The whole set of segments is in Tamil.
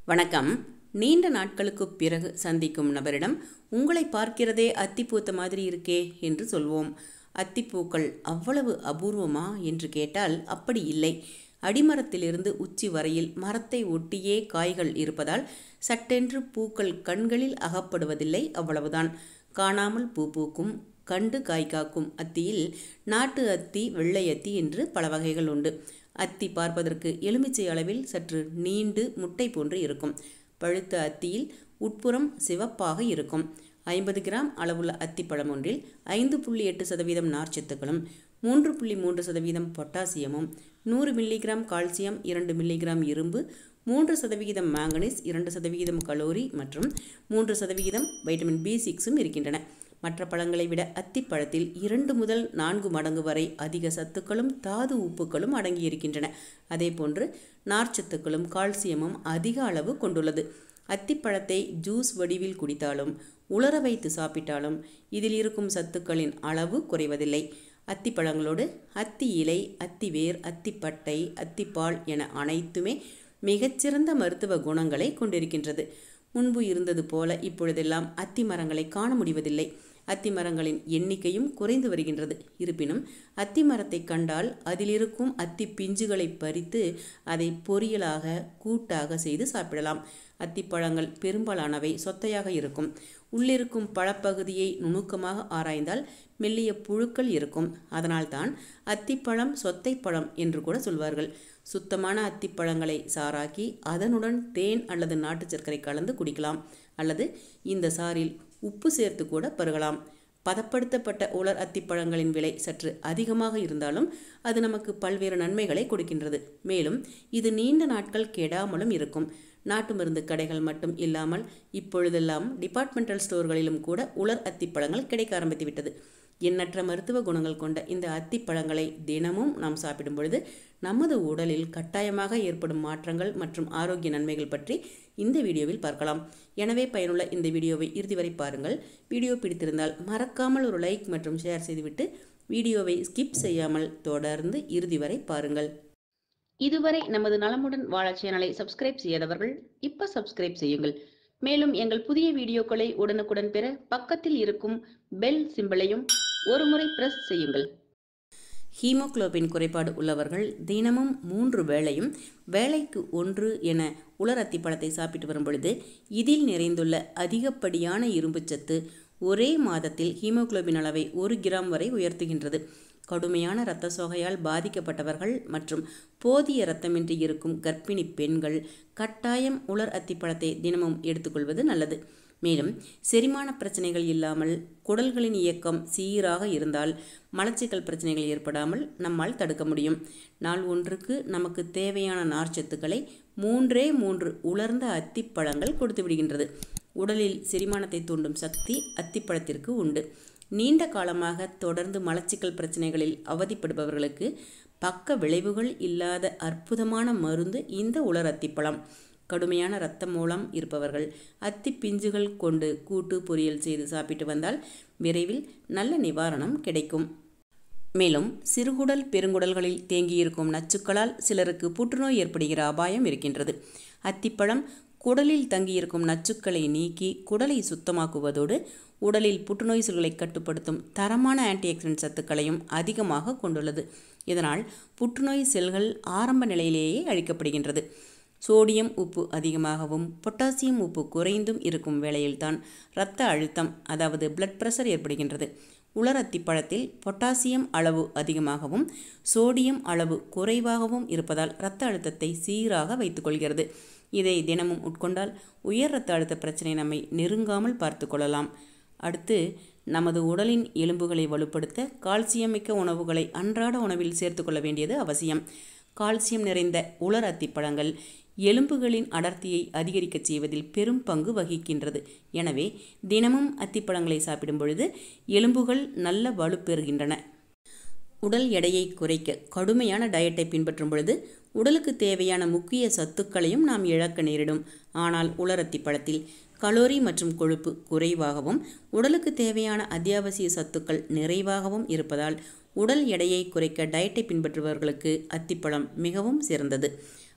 வணக்கம் நீண்ட நாட்களுக்குப் பிறகு சந்திக்கும் நபரிடம் உங்களை பார்க்கிறதே அத்திப்பூத்த மாதிரி இருக்கே என்று சொல்வோம் அத்திப்பூக்கள் அவ்வளவு அபூர்வமா என்று கேட்டால் அப்படி இல்லை அடிமரத்திலிருந்து உச்சி வரையில் மரத்தை ஒட்டியே காய்கள் இருப்பதால் சட்டென்று பூக்கள் கண்களில் அகப்படுவதில்லை அவ்வளவுதான் காணாமல் பூ பூக்கும் கண்டு காய் காக்கும் அத்தியில் நாட்டு அத்தி வெள்ளை அத்தி என்று பல வகைகள் உண்டு அத்தி பார்ப்பதற்கு எலுமிச்சை அளவில் சற்று நீண்டு முட்டை போன்று இருக்கும் பழுத்த அத்தியில் உட்புறம் சிவப்பாக இருக்கும் ஐம்பது கிராம் அளவுள்ள அத்திப்பழம் ஒன்றில் ஐந்து புள்ளி எட்டு சதவீதம் நார்ச்சத்துக்களும் மூன்று புள்ளி மூன்று சதவீதம் பொட்டாசியமும் நூறு மில்லிகிராம் கால்சியம் இரண்டு மில்லிகிராம் இரும்பு மூன்று சதவிகிதம் மேங்கனீஸ் இரண்டு சதவிகிதம் கலோரி மற்றும் மூன்று சதவிகிதம் வைட்டமின் பி சிக்ஸும் இருக்கின்றன மற்ற பழங்களை விட அத்திப்பழத்தில் இரண்டு முதல் நான்கு மடங்கு வரை அதிக சத்துக்களும் தாது உப்புக்களும் அடங்கியிருக்கின்றன அதேபோன்று நார்ச்சத்துக்களும் கால்சியமும் அதிக அளவு கொண்டுள்ளது அத்திப்பழத்தை ஜூஸ் வடிவில் குடித்தாலும் உலர வைத்து சாப்பிட்டாலும் இதில் இருக்கும் சத்துக்களின் அளவு குறைவதில்லை அத்திப்பழங்களோடு அத்தி இலை அத்திவேர் அத்திப்பட்டை அத்திப்பால் என அனைத்துமே மிகச்சிறந்த மருத்துவ குணங்களை கொண்டிருக்கின்றது முன்பு இருந்தது போல இப்பொழுதெல்லாம் அத்தி மரங்களை காண முடிவதில்லை அத்தி மரங்களின் எண்ணிக்கையும் குறைந்து வருகின்றது இருப்பினும் அத்தி மரத்தை கண்டால் அதிலிருக்கும் அத்தி பிஞ்சுகளை பறித்து அதை பொரியலாக கூட்டாக செய்து சாப்பிடலாம் அத்திப்பழங்கள் பெரும்பாலானவை சொத்தையாக இருக்கும் உள்ளிருக்கும் பழப்பகுதியை நுணுக்கமாக ஆராய்ந்தால் மெல்லிய புழுக்கள் இருக்கும் அதனால்தான் அத்திப்பழம் சொத்தைப்பழம் என்று கூட சொல்வார்கள் சுத்தமான அத்திப்பழங்களை சாராக்கி அதனுடன் தேன் அல்லது நாட்டு சர்க்கரை கலந்து குடிக்கலாம் அல்லது இந்த சாறில் உப்பு சேர்த்து கூட பருகலாம் பதப்படுத்தப்பட்ட உலர் அத்திப்பழங்களின் விலை சற்று அதிகமாக இருந்தாலும் அது நமக்கு பல்வேறு நன்மைகளை கொடுக்கின்றது மேலும் இது நீண்ட நாட்கள் கெடாமலும் இருக்கும் நாட்டு மருந்து கடைகள் மட்டும் இல்லாமல் இப்பொழுதெல்லாம் டிபார்ட்மெண்டல் ஸ்டோர்களிலும் கூட உலர் அத்திப்பழங்கள் கிடைக்க ஆரம்பித்து விட்டது எண்ணற்ற மருத்துவ குணங்கள் கொண்ட இந்த அத்திப்பழங்களை தினமும் நாம் சாப்பிடும் பொழுது நமது உடலில் கட்டாயமாக ஏற்படும் மாற்றங்கள் மற்றும் ஆரோக்கிய நன்மைகள் பற்றி இந்த வீடியோவில் பார்க்கலாம் எனவே பயனுள்ள இந்த வீடியோவை இறுதி வரை பாருங்கள் வீடியோ பிடித்திருந்தால் மறக்காமல் ஒரு லைக் மற்றும் ஷேர் செய்துவிட்டு வீடியோவை ஸ்கிப் செய்யாமல் தொடர்ந்து இறுதி வரை பாருங்கள் இதுவரை நமது நலமுடன் வாழ சேனலை சப்ஸ்கிரைப் செய்யாதவர்கள் இப்ப சப்ஸ்கிரைப் செய்யுங்கள் மேலும் எங்கள் புதிய வீடியோக்களை உடனுக்குடன் பெற பக்கத்தில் இருக்கும் பெல் சிம்பிளையும் ஒரு முறை பிரஸ் செய்யுங்கள் ஹீமோகுளோபின் குறைபாடு உள்ளவர்கள் தினமும் மூன்று வேளையும் வேலைக்கு ஒன்று என உலர் அத்திப்பழத்தை சாப்பிட்டு வரும் பொழுது இதில் நிறைந்துள்ள அதிகப்படியான இரும்புச்சத்து ஒரே மாதத்தில் ஹீமோகுளோபின் அளவை ஒரு கிராம் வரை உயர்த்துகின்றது கடுமையான இரத்த சோகையால் பாதிக்கப்பட்டவர்கள் மற்றும் போதிய இரத்தமின்றி இருக்கும் கர்ப்பிணி பெண்கள் கட்டாயம் உலர் அத்திப்பழத்தை தினமும் எடுத்துக்கொள்வது நல்லது மேலும் செரிமான பிரச்சனைகள் இல்லாமல் குடல்களின் இயக்கம் சீராக இருந்தால் மலச்சிக்கல் பிரச்சனைகள் ஏற்படாமல் நம்மால் தடுக்க முடியும் நாள் ஒன்றுக்கு நமக்கு தேவையான நார்ச்சத்துக்களை மூன்றே மூன்று உலர்ந்த அத்திப்பழங்கள் கொடுத்து விடுகின்றது உடலில் செரிமானத்தை தூண்டும் சக்தி அத்திப்பழத்திற்கு உண்டு நீண்ட காலமாக தொடர்ந்து மலச்சிக்கல் பிரச்சனைகளில் அவதிப்படுபவர்களுக்கு பக்க விளைவுகள் இல்லாத அற்புதமான மருந்து இந்த உலர் அத்திப்பழம் கடுமையான இரத்த மூலம் இருப்பவர்கள் அத்தி பிஞ்சுகள் கொண்டு கூட்டு பொரியல் செய்து சாப்பிட்டு வந்தால் விரைவில் நல்ல நிவாரணம் கிடைக்கும் மேலும் சிறுகுடல் பெருங்குடல்களில் தேங்கியிருக்கும் நச்சுக்களால் சிலருக்கு புற்றுநோய் ஏற்படுகிற அபாயம் இருக்கின்றது அத்திப்பழம் குடலில் தங்கியிருக்கும் நச்சுக்களை நீக்கி குடலை சுத்தமாக்குவதோடு உடலில் புற்றுநோய் செல்களை கட்டுப்படுத்தும் தரமான ஆன்டிஆக்சிடென்ட் சத்துக்களையும் அதிகமாக கொண்டுள்ளது இதனால் புற்றுநோய் செல்கள் ஆரம்ப நிலையிலேயே அழிக்கப்படுகின்றது சோடியம் உப்பு அதிகமாகவும் பொட்டாசியம் உப்பு குறைந்தும் இருக்கும் வேளையில்தான் இரத்த அழுத்தம் அதாவது பிளட் பிரஷர் ஏற்படுகின்றது உலர் அத்திப்பழத்தில் பொட்டாசியம் அளவு அதிகமாகவும் சோடியம் அளவு குறைவாகவும் இருப்பதால் இரத்த அழுத்தத்தை சீராக வைத்துக்கொள்கிறது இதை தினமும் உட்கொண்டால் உயர் இரத்த அழுத்த பிரச்சனை நம்மை நெருங்காமல் பார்த்து கொள்ளலாம் அடுத்து நமது உடலின் எலும்புகளை வலுப்படுத்த கால்சியம் மிக்க உணவுகளை அன்றாட உணவில் சேர்த்துக்கொள்ள வேண்டியது அவசியம் கால்சியம் நிறைந்த உலர் அத்திப்பழங்கள் எலும்புகளின் அடர்த்தியை அதிகரிக்கச் செய்வதில் பெரும் பங்கு வகிக்கின்றது எனவே தினமும் அத்திப்பழங்களை சாப்பிடும் பொழுது எலும்புகள் நல்ல வலுப்பெறுகின்றன உடல் எடையை குறைக்க கடுமையான டயட்டை பின்பற்றும் பொழுது உடலுக்கு தேவையான முக்கிய சத்துக்களையும் நாம் இழக்க நேரிடும் ஆனால் உலரத்தி பழத்தில் கலோரி மற்றும் கொழுப்பு குறைவாகவும் உடலுக்கு தேவையான அத்தியாவசிய சத்துக்கள் நிறைவாகவும் இருப்பதால் உடல் எடையை குறைக்க டயட்டை பின்பற்றுபவர்களுக்கு அத்திப்பழம் மிகவும் சிறந்தது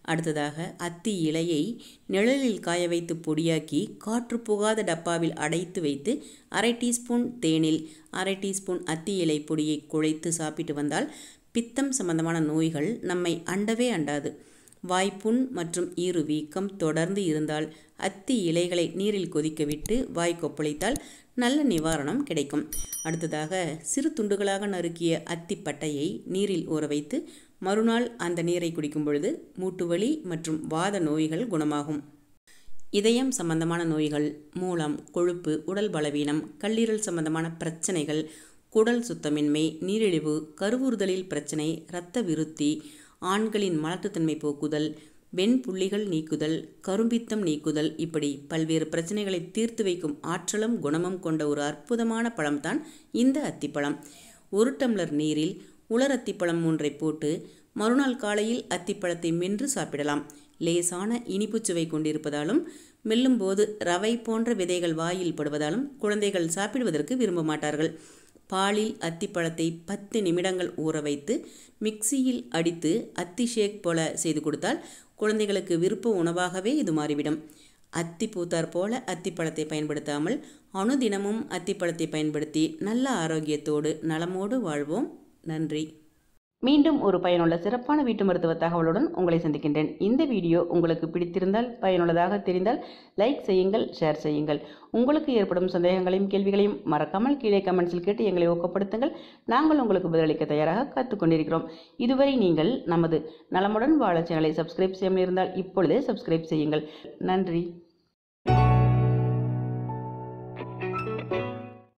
அடுத்ததாக அத்தி இலையை நிழலில் காய வைத்து பொடியாக்கி காற்று புகாத டப்பாவில் அடைத்து வைத்து அரை டீஸ்பூன் தேனில் அரை டீஸ்பூன் அத்தி இலை பொடியை குழைத்து சாப்பிட்டு வந்தால் பித்தம் சம்பந்தமான நோய்கள் நம்மை அண்டவே அண்டாது வாய்ப்புண் மற்றும் ஈறு வீக்கம் தொடர்ந்து இருந்தால் அத்தி இலைகளை நீரில் கொதிக்க விட்டு வாய் கொப்பளித்தால் நல்ல நிவாரணம் கிடைக்கும் அடுத்ததாக சிறு துண்டுகளாக நறுக்கிய அத்தி பட்டையை நீரில் ஊற வைத்து மறுநாள் அந்த நீரை குடிக்கும் பொழுது மூட்டுவலி மற்றும் வாத நோய்கள் குணமாகும் இதயம் சம்பந்தமான நோய்கள் மூலம் கொழுப்பு உடல் பலவீனம் கல்லீரல் சம்பந்தமான பிரச்சனைகள் குடல் சுத்தமின்மை நீரிழிவு கருவுறுதலில் பிரச்சனை இரத்த விருத்தி ஆண்களின் மலட்டுத்தன்மை போக்குதல் வெண்புள்ளிகள் நீக்குதல் கரும்பித்தம் நீக்குதல் இப்படி பல்வேறு பிரச்சனைகளை தீர்த்து வைக்கும் ஆற்றலும் குணமும் கொண்ட ஒரு அற்புதமான பழம்தான் இந்த அத்திப்பழம் ஒரு டம்ளர் நீரில் உலர் அத்திப்பழம் ஒன்றை போட்டு மறுநாள் காலையில் அத்திப்பழத்தை மென்று சாப்பிடலாம் லேசான இனிப்புச் சுவை கொண்டிருப்பதாலும் மெல்லும்போது ரவை போன்ற விதைகள் வாயில் படுவதாலும் குழந்தைகள் சாப்பிடுவதற்கு விரும்ப மாட்டார்கள் பாலில் அத்திப்பழத்தை பத்து நிமிடங்கள் ஊற வைத்து மிக்சியில் அடித்து அத்தி ஷேக் போல செய்து கொடுத்தால் குழந்தைகளுக்கு விருப்ப உணவாகவே இது மாறிவிடும் அத்தி பூத்தார் போல அத்திப்பழத்தை பயன்படுத்தாமல் அனுதினமும் அத்திப்பழத்தை பயன்படுத்தி நல்ல ஆரோக்கியத்தோடு நலமோடு வாழ்வோம் நன்றி மீண்டும் ஒரு பயனுள்ள சிறப்பான வீட்டு மருத்துவ தகவலுடன் உங்களை சந்திக்கின்றேன் இந்த வீடியோ உங்களுக்கு பிடித்திருந்தால் பயனுள்ளதாக தெரிந்தால் லைக் செய்யுங்கள் ஷேர் செய்யுங்கள் உங்களுக்கு ஏற்படும் சந்தேகங்களையும் கேள்விகளையும் மறக்காமல் கீழே கமெண்ட்ஸில் கேட்டு எங்களை ஊக்கப்படுத்துங்கள் நாங்கள் உங்களுக்கு பதிலளிக்க தயாராக காத்துக்கொண்டிருக்கிறோம் இதுவரை நீங்கள் நமது நலமுடன் வாழ சேனலை சப்ஸ்கிரைப் செய்யாமல் இருந்தால் இப்பொழுதே சப்ஸ்கிரைப் செய்யுங்கள் நன்றி